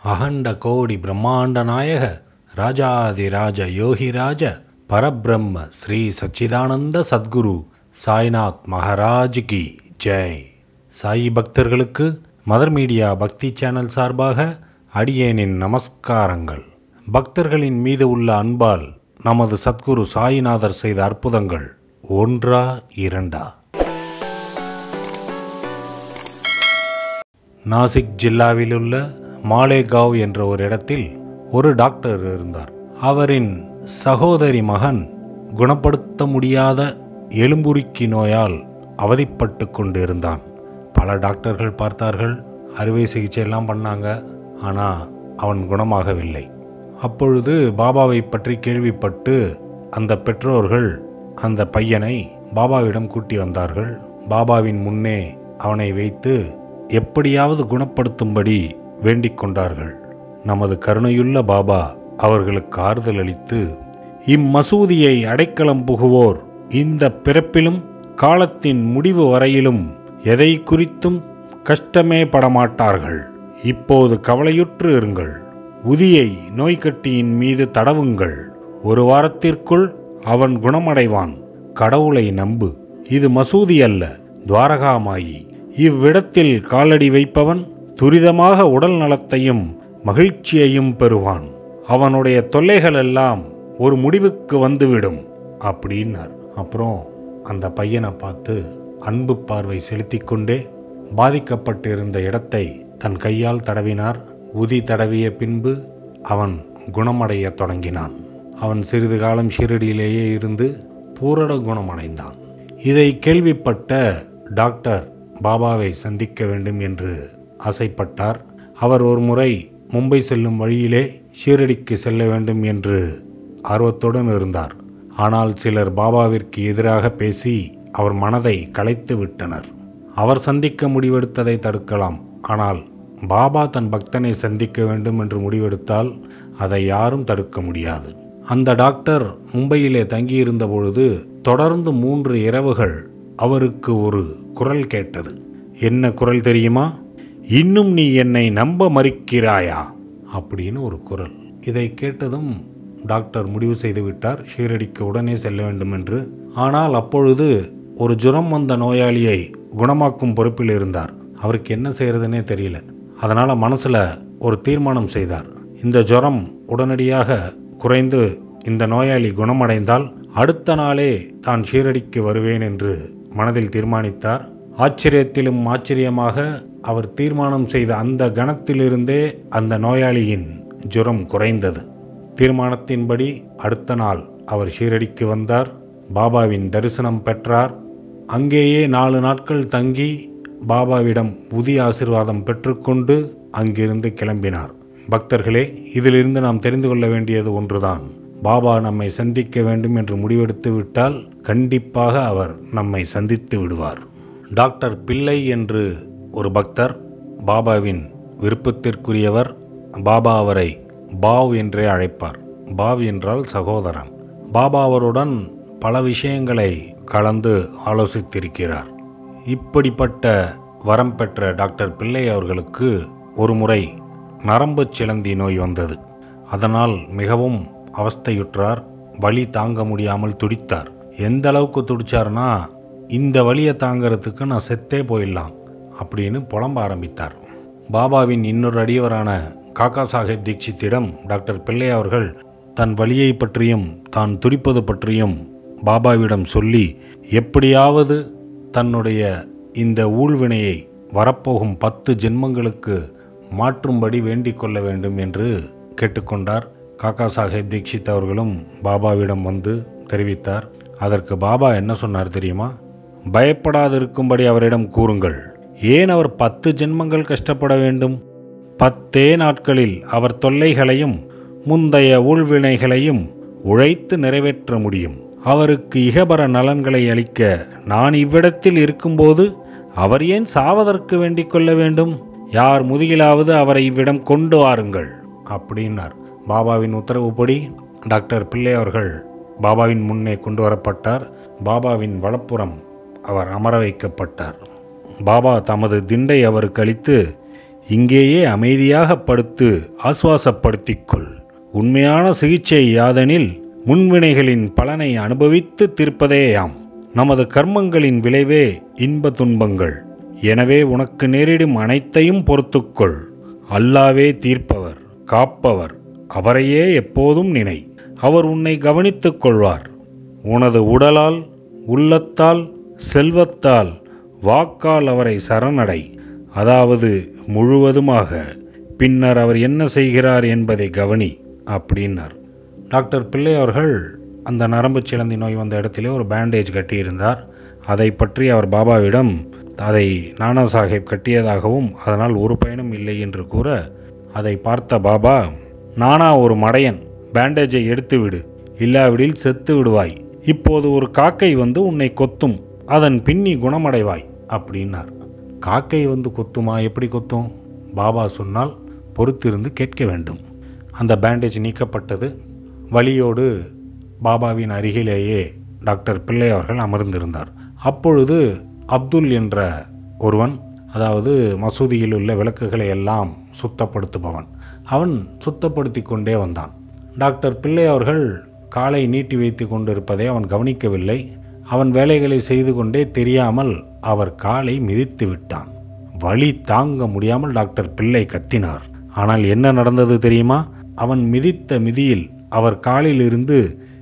அகண்ட கோடி பிரம்மாண்ட நாயக ராஜாதிராஜ யோகிராஜ பரபிரம்ம ஸ்ரீ சச்சிதானந்த சத்குரு சாய்நாத் மகாராஜ் கி ஜெய் சாயி பக்தர்களுக்கு மதர் மீடியா பக்தி சேனல் சார்பாக அடியேனின் நமஸ்காரங்கள் பக்தர்களின் மீது உள்ள அன்பால் நமது சத்குரு சாயிநாதர் செய்த அற்புதங்கள் ஒன்றா இரண்டா நாசிக் ஜில்லாவிலுள்ள மாலேகாவ் என்ற ஒரு இடத்தில் ஒரு டாக்டர் இருந்தார் அவரின் சகோதரி மகன் குணப்படுத்த முடியாத எலும்புருக்கி நோயால் அவதிப்பட்டு கொண்டிருந்தான் பல டாக்டர்கள் பார்த்தார்கள் அறுவை சிகிச்சை எல்லாம் பண்ணாங்க ஆனால் அவன் குணமாகவில்லை அப்பொழுது பாபாவை பற்றி கேள்விப்பட்டு அந்த பெற்றோர்கள் அந்த பையனை பாபாவிடம் கூட்டி வந்தார்கள் பாபாவின் முன்னே அவனை வைத்து எப்படியாவது குணப்படுத்தும்படி வேண்டிக் கொண்டார்கள் நமது கருணையுள்ள பாபா அவர்களுக்கு ஆறுதல் அளித்து இம்மசூதியை அடைக்கலம் புகுவோர் இந்த பிறப்பிலும் காலத்தின் முடிவு வரையிலும் எதை குறித்தும் கஷ்டமே படமாட்டார்கள் இப்போது கவலையுற்று இருங்கள் உதியை நோய்க்கட்டியின் மீது தடவுங்கள் ஒரு வாரத்திற்குள் அவன் குணமடைவான் கடவுளை நம்பு இது மசூதி அல்ல துவாரகாமாயி இவ்விடத்தில் காலடி வைப்பவன் துரிதமாக உடல் நலத்தையும் மகிழ்ச்சியையும் பெறுவான் அவனுடைய தொல்லைகள் எல்லாம் ஒரு முடிவுக்கு வந்துவிடும் அப்படின்னார் அப்புறம் அந்த பையனை பார்த்து அன்பு பார்வை செலுத்திக் கொண்டே பாதிக்கப்பட்டிருந்த இடத்தை தன் கையால் தடவினார் உதி தடவிய பின்பு அவன் குணமடையத் தொடங்கினான் அவன் சிறிது காலம் ஷீரடியிலேயே இருந்து பூரண குணமடைந்தான் இதை கேள்விப்பட்ட டாக்டர் பாபாவை சந்திக்க வேண்டும் என்று ஆசைப்பட்டார் அவர் ஒரு முறை மும்பை செல்லும் வழியிலே ஷீரடிக்கு செல்ல வேண்டும் என்று ஆர்வத்துடன் இருந்தார் ஆனால் சிலர் பாபாவிற்கு எதிராக பேசி அவர் மனதை கலைத்து விட்டனர் அவர் சந்திக்க முடிவெடுத்ததை தடுக்கலாம் ஆனால் பாபா தன் பக்தனை சந்திக்க வேண்டும் என்று முடிவெடுத்தால் அதை யாரும் தடுக்க முடியாது அந்த டாக்டர் மும்பையிலே தங்கியிருந்த பொழுது தொடர்ந்து மூன்று இரவுகள் அவருக்கு ஒரு குரல் கேட்டது என்ன குரல் தெரியுமா இன்னும் நீ என்னை நம்ப மறுக்கிறாயா அப்படின்னு ஒரு குரல் இதை கேட்டதும் டாக்டர் முடிவு செய்து விட்டார் ஷீரடிக்கு உடனே செல்ல வேண்டும் என்று ஆனால் அப்பொழுது ஒரு ஜுரம் வந்த நோயாளியை குணமாக்கும் பொறுப்பில் இருந்தார் அவருக்கு என்ன செய்யறதுனே தெரியல அதனால் மனசில் ஒரு தீர்மானம் செய்தார் இந்த ஜுரம் உடனடியாக குறைந்து இந்த நோயாளி குணமடைந்தால் அடுத்த நாளே தான் ஷீரடிக்கு வருவேன் என்று மனதில் தீர்மானித்தார் ஆச்சரியத்திலும் ஆச்சரியமாக அவர் தீர்மானம் செய்த அந்த கணத்திலிருந்தே அந்த நோயாளியின் ஜுரம் குறைந்தது தீர்மானத்தின்படி அடுத்த நாள் அவர் ஷீரடிக்கு வந்தார் பாபாவின் தரிசனம் பெற்றார் அங்கேயே நாலு நாட்கள் தங்கி பாபாவிடம் உதிய ஆசிர்வாதம் பெற்றுக்கொண்டு அங்கிருந்து கிளம்பினார் பக்தர்களே இதிலிருந்து நாம் தெரிந்து கொள்ள வேண்டியது ஒன்றுதான் பாபா நம்மை சந்திக்க வேண்டும் என்று முடிவெடுத்து விட்டால் கண்டிப்பாக அவர் நம்மை சந்தித்து விடுவார் டாக்டர் பிள்ளை என்று ஒரு பக்தர் பாபாவின் விருப்பத்திற்குரியவர் பாபா அவரை பாவ் என்றே அழைப்பார் பாவ் என்றால் சகோதரன் பாபா அவருடன் பல விஷயங்களை கலந்து ஆலோசித்திருக்கிறார் இப்படிப்பட்ட வரம் பெற்ற டாக்டர் பிள்ளை அவர்களுக்கு ஒரு முறை நரம்பு சிலந்தி நோய் வந்தது அதனால் மிகவும் அவஸ்தையுற்றார் வலி தாங்க முடியாமல் துடித்தார் எந்த அளவுக்கு துடிச்சார்னா இந்த வலியை தாங்கிறதுக்கு நான் செத்தே போயிடலாம் அப்படின்னு புலம்ப ஆரம்பித்தார் பாபாவின் இன்னொரு அடியவரான காக்கா சாஹேப் தீட்சித்திடம் டாக்டர் பிள்ளை அவர்கள் தன் வலியை பற்றியும் தான் துடிப்பது பற்றியும் பாபாவிடம் சொல்லி எப்படியாவது தன்னுடைய இந்த ஊழ்வினையை வரப்போகும் பத்து ஜென்மங்களுக்கு மாற்றும்படி வேண்டிக் கொள்ள வேண்டும் என்று கேட்டுக்கொண்டார் காக்கா சாஹேப் தீக்ஷித் அவர்களும் பாபாவிடம் வந்து தெரிவித்தார் அதற்கு பாபா என்ன சொன்னார் தெரியுமா பயப்படாதிருக்கும்படி அவரிடம் கூறுங்கள் ஏன் அவர் பத்து ஜென்மங்கள் கஷ்டப்பட வேண்டும் பத்தே நாட்களில் அவர் தொல்லைகளையும் முந்தைய ஊழ்வினைகளையும் உழைத்து நிறைவேற்ற முடியும் அவருக்கு இகபர நலன்களை அளிக்க நான் இவ்விடத்தில் இருக்கும்போது அவர் ஏன் சாவதற்கு வேண்டிக் கொள்ள வேண்டும் யார் முதுகிலாவது அவரை இவ்விடம் கொண்டு வாருங்கள் அப்படின்னார் பாபாவின் உத்தரவுப்படி டாக்டர் பிள்ளை அவர்கள் பாபாவின் முன்னே கொண்டு வரப்பட்டார் பாபாவின் வலப்புறம் அவர் அமர வைக்கப்பட்டார் பாபா தமது திண்டை அவருக்கு அளித்து இங்கேயே அமைதியாக படுத்து ஆசுவாசப்படுத்திக் கொள் உண்மையான சிகிச்சை யாதெனில் முன்வினைகளின் பலனை அனுபவித்து தீர்ப்பதேயாம் நமது கர்மங்களின் விளைவே இன்ப துன்பங்கள் எனவே உனக்கு நேரிடும் அனைத்தையும் பொறுத்துக்கொள் அல்லாவே தீர்ப்பவர் காப்பவர் அவரையே எப்போதும் நினை அவர் உன்னை கவனித்துக் கொள்வார் உனது உடலால் உள்ளத்தால் செல்வத்தால் வாக்கால் அவரை சரணடை அதாவது முழுவதுமாக பின்னர் அவர் என்ன செய்கிறார் என்பதை கவனி அப்படின்னார் டாக்டர் பிள்ளை அவர்கள் அந்த நரம்பு சிலந்தி நோய் வந்த இடத்திலே ஒரு பேண்டேஜ் கட்டியிருந்தார் அதை பற்றி அவர் பாபாவிடம் அதை நானா சாஹேப் கட்டியதாகவும் அதனால் ஒரு பயனும் இல்லை என்று கூற அதை பார்த்த பாபா நானா ஒரு மடையன் பேண்டேஜை எடுத்துவிடு இல்லாவிடில் செத்து விடுவாய் இப்போது ஒரு காக்கை வந்து உன்னை கொத்தும் அதன் பின்னி குணமடைவாய் அப்படின்னார் காக்கை வந்து கொத்துமா எப்படி கொத்தும் பாபா சொன்னால் பொறுத்திருந்து கேட்க வேண்டும் அந்த பேண்டேஜ் நீக்கப்பட்டது வலியோடு பாபாவின் அருகிலேயே டாக்டர் பிள்ளை அவர்கள் அமர்ந்திருந்தார் அப்பொழுது அப்துல் என்ற ஒருவன் அதாவது மசூதியில் உள்ள விளக்குகளை எல்லாம் சுத்தப்படுத்துபவன் அவன் சுத்தப்படுத்தி கொண்டே வந்தான் டாக்டர் பிள்ளை அவர்கள் காலை நீட்டி வைத்து கொண்டிருப்பதை அவன் கவனிக்கவில்லை அவன் வேலைகளை செய்து கொண்டே தெரியாமல் அவர் காலை மிதித்து விட்டான் வலி தாங்க முடியாமல் டாக்டர் பிள்ளை கத்தினார் ஆனால் என்ன நடந்தது தெரியுமா அவன் மிதித்த மிதியில் அவர் காலில் இருந்து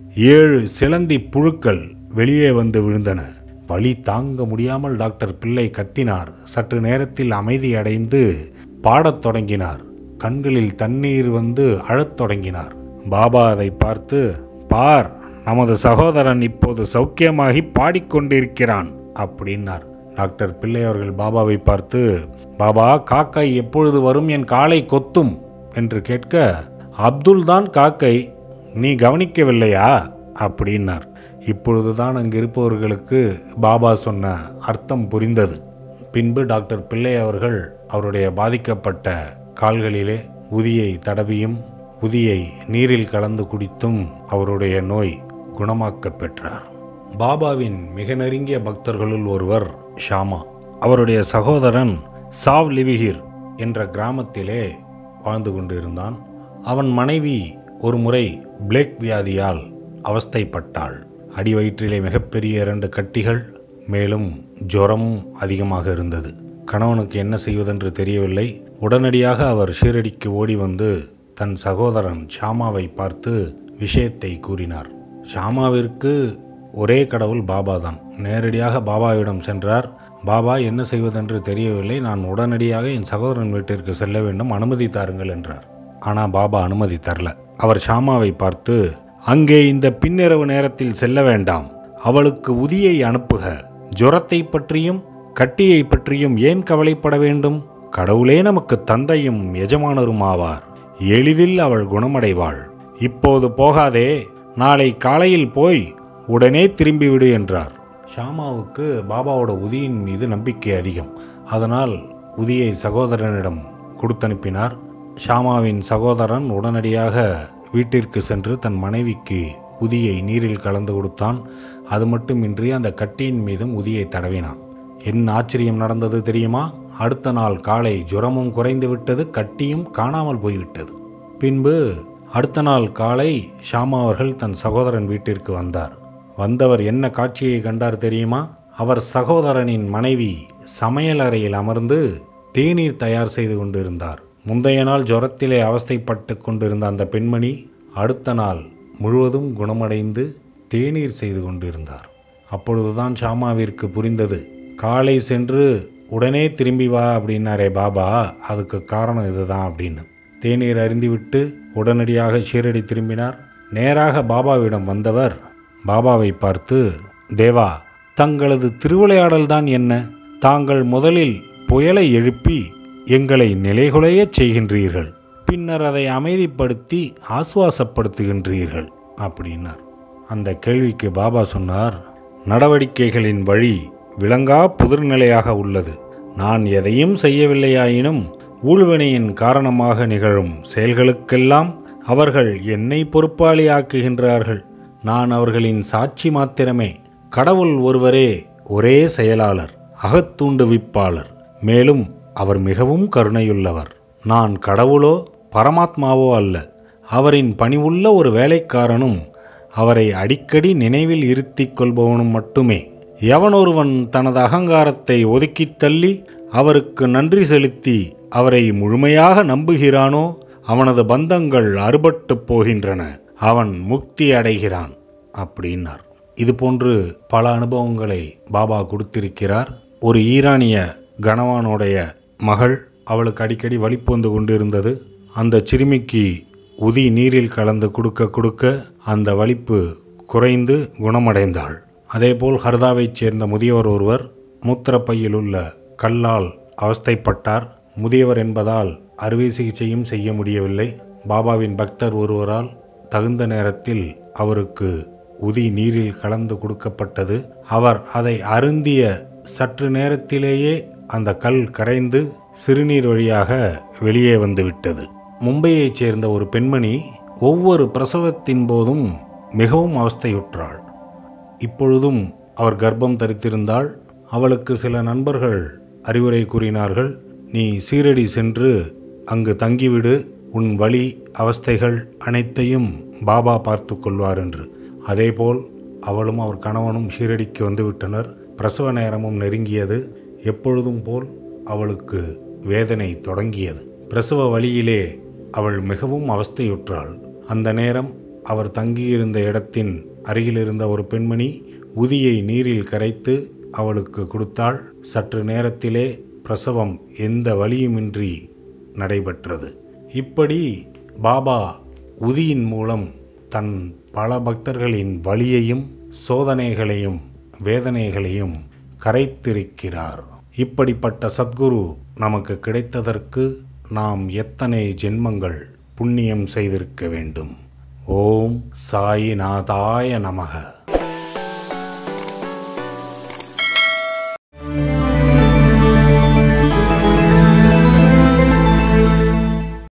ஏழு சிலந்தி புழுக்கள் வெளியே வந்து விழுந்தன வலி தாங்க முடியாமல் டாக்டர் பிள்ளை கத்தினார் சற்று நேரத்தில் அமைதி அடைந்து பாடத் தொடங்கினார் கண்களில் தண்ணீர் வந்து அழத் தொடங்கினார் பாபா அதை பார்த்து பார் நமது சகோதரன் இப்போது சௌக்கியமாகி பாடிக்கொண்டிருக்கிறான் அப்படின்னார் டாக்டர் பிள்ளை அவர்கள் பாபாவை பார்த்து பாபா காக்கை எப்பொழுது வரும் என் காலை கொத்தும் என்று கேட்க அப்துல் தான் காக்கை நீ கவனிக்கவில்லையா அப்படின்னார் இப்பொழுதுதான் அங்கு இருப்பவர்களுக்கு பாபா சொன்ன அர்த்தம் புரிந்தது பின்பு டாக்டர் பிள்ளை அவர்கள் அவருடைய பாதிக்கப்பட்ட கால்களிலே உதியை தடவியும் உதியை நீரில் கலந்து குடித்தும் அவருடைய நோய் குணமாக்கப் பெற்றார் பாபாவின் மிக நெருங்கிய பக்தர்களுள் ஒருவர் ஷாமா அவருடைய சகோதரன் சாவ் லிவிகிர் என்ற கிராமத்திலே வாழ்ந்து கொண்டிருந்தான் அவன் மனைவி ஒரு முறை பிளேக் வியாதியால் அவஸ்தைப்பட்டாள் அடிவயிற்றிலே மிகப்பெரிய இரண்டு கட்டிகள் மேலும் ஜுரமும் அதிகமாக இருந்தது கணவனுக்கு என்ன செய்வதென்று தெரியவில்லை உடனடியாக அவர் ஷீரடிக்கு ஓடி வந்து தன் சகோதரன் ஷாமாவை பார்த்து விஷயத்தை கூறினார் ஷாமாவிற்கு ஒரே கடவுள் பாபா தான் நேரடியாக பாபாவிடம் சென்றார் பாபா என்ன செய்வதென்று தெரியவில்லை நான் உடனடியாக என் சகோதரன் வீட்டிற்கு செல்ல வேண்டும் அனுமதி தாருங்கள் என்றார் ஆனால் பாபா அனுமதி தரல அவர் ஷாமாவை பார்த்து அங்கே இந்த பின்னிரவு நேரத்தில் செல்ல வேண்டாம் அவளுக்கு உதியை அனுப்புக ஜுரத்தை பற்றியும் கட்டியை பற்றியும் ஏன் கவலைப்பட வேண்டும் கடவுளே நமக்கு தந்தையும் எஜமானரும் ஆவார் எளிதில் அவள் குணமடைவாள் இப்போது போகாதே நாளை காலையில் போய் உடனே திரும்பிவிடு என்றார் ஷாமாவுக்கு பாபாவோட உதியின் மீது நம்பிக்கை அதிகம் அதனால் உதியை சகோதரனிடம் கொடுத்தனுப்பினார் ஷாமாவின் சகோதரன் உடனடியாக வீட்டிற்கு சென்று தன் மனைவிக்கு உதியை நீரில் கலந்து கொடுத்தான் அது மட்டுமின்றி அந்த கட்டியின் மீதும் உதியை தடவினான் என்ன ஆச்சரியம் நடந்தது தெரியுமா அடுத்த நாள் காலை ஜுரமும் குறைந்து விட்டது கட்டியும் காணாமல் போய்விட்டது பின்பு அடுத்த நாள் காலை ஷாமா அவர்கள் தன் சகோதரன் வீட்டிற்கு வந்தார் வந்தவர் என்ன காட்சியை கண்டார் தெரியுமா அவர் சகோதரனின் மனைவி சமையல் அறையில் அமர்ந்து தேநீர் தயார் செய்து கொண்டிருந்தார் முந்தைய நாள் ஜுரத்திலே அவஸ்தைப்பட்டு கொண்டிருந்த அந்த பெண்மணி அடுத்த நாள் முழுவதும் குணமடைந்து தேநீர் செய்து கொண்டிருந்தார் அப்பொழுதுதான் ஷாமாவிற்கு புரிந்தது காலை சென்று உடனே திரும்பி வா அப்படின்னாரே பாபா அதுக்கு காரணம் இதுதான் அப்படின்னு தேநீர் அருந்திவிட்டு உடனடியாக ஷீரடி திரும்பினார் நேராக பாபாவிடம் வந்தவர் பாபாவை பார்த்து தேவா தங்களது திருவிளையாடல் தான் என்ன தாங்கள் முதலில் புயலை எழுப்பி எங்களை நிலைகுலையச் செய்கின்றீர்கள் பின்னர் அதை அமைதிப்படுத்தி ஆசுவாசப்படுத்துகின்றீர்கள் அப்படின்னார் அந்த கேள்விக்கு பாபா சொன்னார் நடவடிக்கைகளின் வழி விளங்கா புதிர்நிலையாக உள்ளது நான் எதையும் செய்யவில்லையாயினும் ஊழ்வினையின் காரணமாக நிகழும் செயல்களுக்கெல்லாம் அவர்கள் என்னை பொறுப்பாளியாக்குகின்றார்கள் நான் அவர்களின் சாட்சி மாத்திரமே கடவுள் ஒருவரே ஒரே செயலாளர் அகத்தூண்டுவிப்பாளர் மேலும் அவர் மிகவும் கருணையுள்ளவர் நான் கடவுளோ பரமாத்மாவோ அல்ல அவரின் பணிவுள்ள ஒரு வேலைக்காரனும் அவரை அடிக்கடி நினைவில் இருத்திக் கொள்பவனும் மட்டுமே எவனொருவன் தனது அகங்காரத்தை ஒதுக்கித் தள்ளி அவருக்கு நன்றி செலுத்தி அவரை முழுமையாக நம்புகிறானோ அவனது பந்தங்கள் அறுபட்டுப் போகின்றன அவன் முக்தி அடைகிறான் அப்படின்னார் இது போன்று பல அனுபவங்களை பாபா கொடுத்திருக்கிறார் ஒரு ஈரானிய கணவானுடைய மகள் அவளுக்கு அடிக்கடி வலிப்பு வந்து கொண்டிருந்தது அந்த சிறுமிக்கு உதி நீரில் கலந்து கொடுக்க கொடுக்க அந்த வலிப்பு குறைந்து குணமடைந்தாள் அதேபோல் ஹர்தாவைச் சேர்ந்த முதியவர் ஒருவர் மூத்திரப்பையில் உள்ள கல்லால் அவஸ்தைப்பட்டார் முதியவர் என்பதால் அறுவை சிகிச்சையும் செய்ய முடியவில்லை பாபாவின் பக்தர் ஒருவரால் தகுந்த நேரத்தில் அவருக்கு உதி நீரில் கலந்து கொடுக்கப்பட்டது அவர் அதை அருந்திய சற்று நேரத்திலேயே அந்த கல் கரைந்து சிறுநீர் வழியாக வெளியே வந்துவிட்டது மும்பையைச் சேர்ந்த ஒரு பெண்மணி ஒவ்வொரு பிரசவத்தின் போதும் மிகவும் அவஸ்தையுற்றாள் இப்பொழுதும் அவர் கர்ப்பம் தரித்திருந்தால் அவளுக்கு சில நண்பர்கள் அறிவுரை கூறினார்கள் நீ சீரடி சென்று அங்கு தங்கிவிடு உன் வழி அவஸ்தைகள் அனைத்தையும் பாபா பார்த்து கொள்வார் என்று அதேபோல் அவளும் அவர் கணவனும் ஷீரடிக்கு வந்துவிட்டனர் பிரசவ நேரமும் நெருங்கியது எப்பொழுதும் போல் அவளுக்கு வேதனை தொடங்கியது பிரசவ வழியிலே அவள் மிகவும் அவஸ்தையுற்றாள் அந்த நேரம் அவர் தங்கியிருந்த இடத்தின் அருகில் இருந்த ஒரு பெண்மணி உதியை நீரில் கரைத்து அவளுக்கு கொடுத்தாள் சற்று நேரத்திலே பிரசவம் எந்த வலியுமின்றி நடைபெற்றது இப்படி பாபா உதியின் மூலம் தன் பல பக்தர்களின் வலியையும் சோதனைகளையும் வேதனைகளையும் கரைத்திருக்கிறார் இப்படிப்பட்ட சத்குரு நமக்கு கிடைத்ததற்கு நாம் எத்தனை ஜென்மங்கள் புண்ணியம் செய்திருக்க வேண்டும் ஓம் சாயிநாதாய நமக